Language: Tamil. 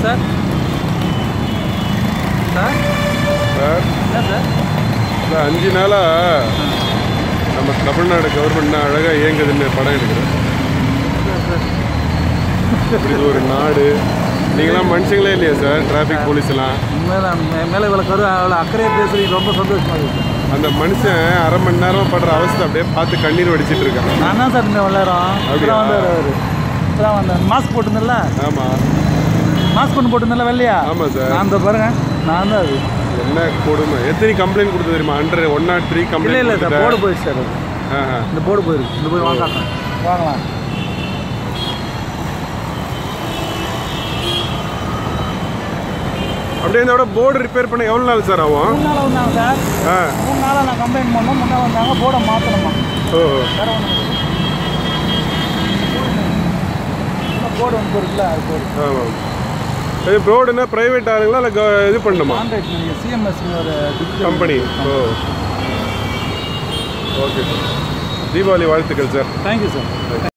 சார் சார் சார் என்ன சார் இந்த அஞ்சு நாளாக நம்ம தமிழ்நாடு கவர்மெண்ட் அழகாக இயங்குதுன்னு படம் எடுக்கிறேன் இப்படி இது ஒரு நாடு நீங்களாம் மனுஷங்களே இல்லையா சார் டிராஃபிக் போலீஸ்லாம் உண்மைதான் மே- மேலே இவ்வளோ கரு அவ்வளோ அக்கறையாக பேசுறீங்க ரொம்ப சந்தோஷமாக இருக்கு அந்த மனுஷன் அரை மணி நேரம் படுற அவஸ்தை அப்படியே பார்த்து கண்ணீர் வடிச்சிட்டு இருக்கான் நான் தான் சார் இந்த விளையாடுறோம் அப்படியா? இப்பதான் வந்தார் அவர் இப்பதான் வந்தார் மாஸ்க் போட்டிருந்தல ஆமாம் மாஸ்க் ஒன்று போட்டிருந்தல வெள்ளையா ஆமாம் சார் நான் இந்த பாருங்க நான் தான் அது என்ன கொடுமை எத்தனை கம்ப்ளைண்ட் கொடுத்து தெரியுமா ஹண்ட்ரட் ஒன் நாட் த்ரீ இல்லை கம்ப்ளைண்ட் இல்லை சார் போர்டு போயிடுச்சு சார் அது ஆஹா இந்த போர்டு போயிருக்கு இந்த போய் வாங்கலாம் வாங்கலாம் அப்படியே இந்த போர்டு ரிப்பேர் பண்ண எவ்வளோ நாள் சார் ஆகும் மூணு நாளாக வந்தாங்க சார் ஆ மூணு நாளாக நான் கம்ப்ளைண்ட் பண்ணோம் மூணு நாள் வந்தாங்க போர்டை மாற்றணுமா ஓ வேற ஒன்று போர்டு ஒன்று இருக்குல்ல அது போர்டு ஆமாம் இது போர்டுனா ப்ரைவேட் ஆளுங்களா இல்லை இது பண்ணணுமா கான்ட்ராக்ட் நீங்கள் சிஎம்எஸ் ஒரு digital company oh okay sir Deepavali வாழ்த்துக்கள் சார் தேங்க்யூ சார்